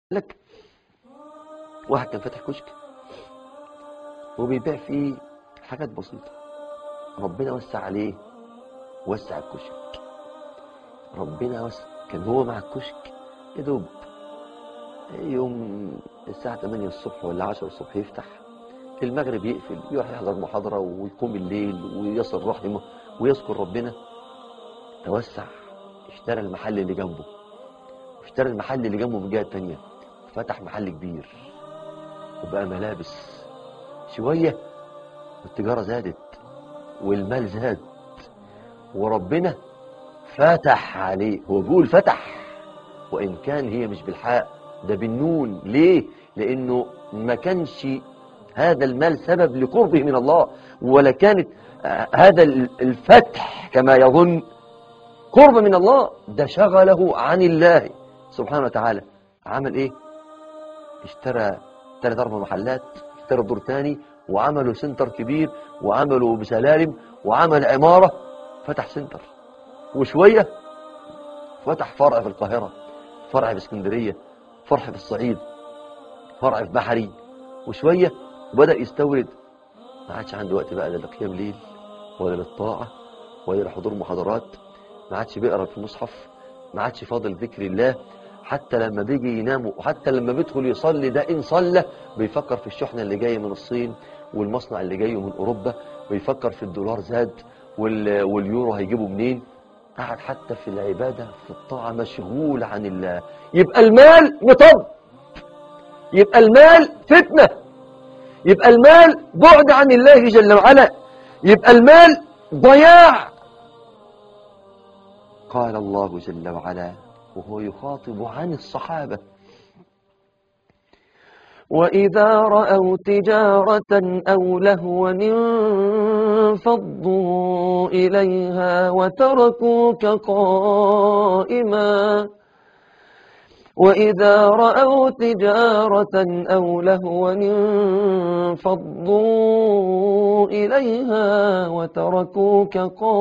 لك واحد كان فاتح كشك وبيبيع فيه حاجات بسيطة ربنا وسع عليه وسع الكشك ربنا وسع كان هو مع الكشك يا دوب يوم الساعة 8 الصبح ولا 10 الصبح يفتح المغرب يقفل يروح يحضر محاضرة ويقوم الليل ويصل رحمه ويذكر ربنا توسع اشترى المحل اللي جنبه اشترى المحل اللي جنبه من الجهة التانية فتح محل كبير وبقى ملابس شوية والتجارة زادت والمال زاد وربنا فتح عليه هو بيقول فتح وإن كان هي مش بالحاء ده بالنون ليه لأنه ما كانش هذا المال سبب لقربه من الله ولا كانت آه، هذا الفتح كما يظن قرب من الله ده شغله عن الله سبحانه وتعالى عمل ايه اشترى ثلاث اربع محلات اشترى دور تاني وعملوا سنتر كبير وعملوا بسلالم وعمل عمارة فتح سنتر وشوية فتح فرع في القاهرة فرع في اسكندرية فرع في الصعيد فرع في بحري وشوية بدأ يستورد ما عادش عنده وقت بقى لا لقيام ليل ولا للطاعة ولا لحضور محاضرات ما عادش بيقرا في المصحف ما عادش فاضل ذكر الله حتى لما بيجي ينام وحتى لما بيدخل يصلي ده إن صلى بيفكر في الشحنة اللي جاية من الصين والمصنع اللي جاي من أوروبا بيفكر في الدولار زاد وال- واليورو هيجيبه منين قاعد حتى في العبادة في الطاعة مشغول عن الله يبقى المال مطب يبقى المال فتنة يبقى المال بعد عن الله جل وعلا يبقى المال ضياع قال الله جل وعلا وهو يخاطب عن الصحابة وإذا رأوا تجارة أو لهوا انفضوا إليها وتركوك قائما وإذا رأوا تجارة أو لهوا انفضوا إليها وتركوك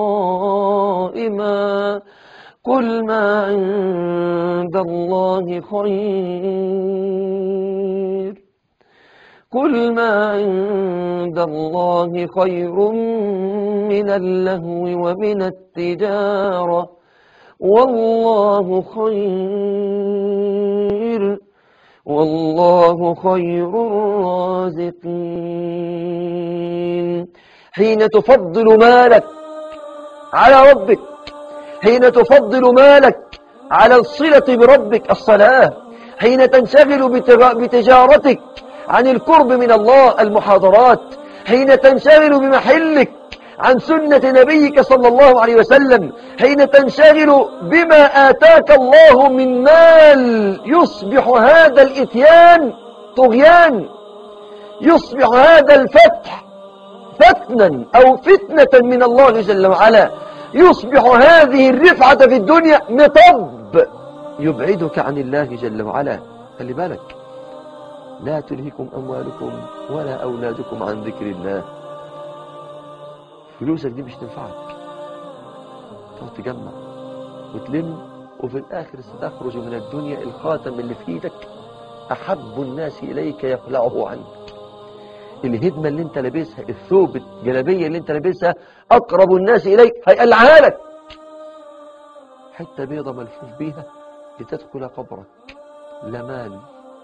قائما قل ما عند الله خير قل ما عند الله خير من اللهو ومن التجارة والله خير والله خير الرازقين حين تفضل مالك على ربك حين تفضل مالك على الصلة بربك الصلاة حين تنشغل بتجا- بتجارتك عن القرب من الله المحاضرات حين تنشغل بمحلك عن سنة نبيك صلى الله عليه وسلم حين تنشغل بما آتاك الله من مال يصبح هذا الإتيان طغيان يصبح هذا الفتح فتنا أو فتنة من الله جل وعلا يصبح هذه الرفعة في الدنيا مطب يبعدك عن الله جل وعلا خلي بالك لا تلهكم أموالكم ولا أولادكم عن ذكر الله فلوسك دي مش تنفعك تقعد تجمع وتلم وفي الآخر ستخرج من الدنيا الخاتم اللي في ايدك أحب الناس إليك يخلعه عنك الهدمة اللي انت لابسها الثوب الجلابية اللي انت لابسها أقرب الناس إليك هيقلعها لك حتة بيضة ملفوف بيها لتدخل قبرك لا مال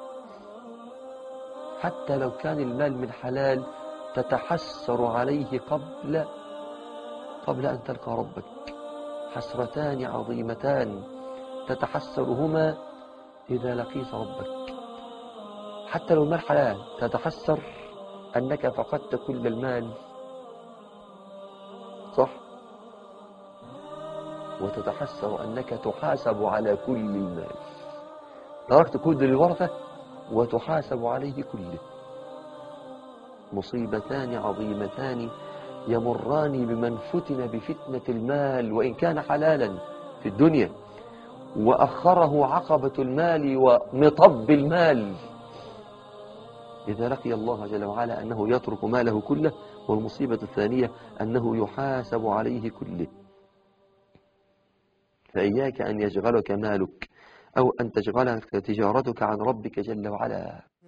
حتى لو كان المال من حلال تتحسر عليه قبل قبل أن تلقى ربك حسرتان عظيمتان تتحسرهما إذا لقيت ربك حتى لو المال حلال تتحسر أنك فقدت كل المال صح وتتحسر أنك تحاسب على كل المال تركت كل للورثة وتحاسب عليه كله مصيبتان عظيمتان يمران بمن فتن بفتنة المال وإن كان حلالا في الدنيا وأخره عقبة المال ومطب المال إذا لقي الله جل وعلا أنه يترك ماله كله والمصيبة الثانية أنه يحاسب عليه كله فإياك أن يشغلك مالك أو أن تشغلك تجارتك عن ربك جل وعلا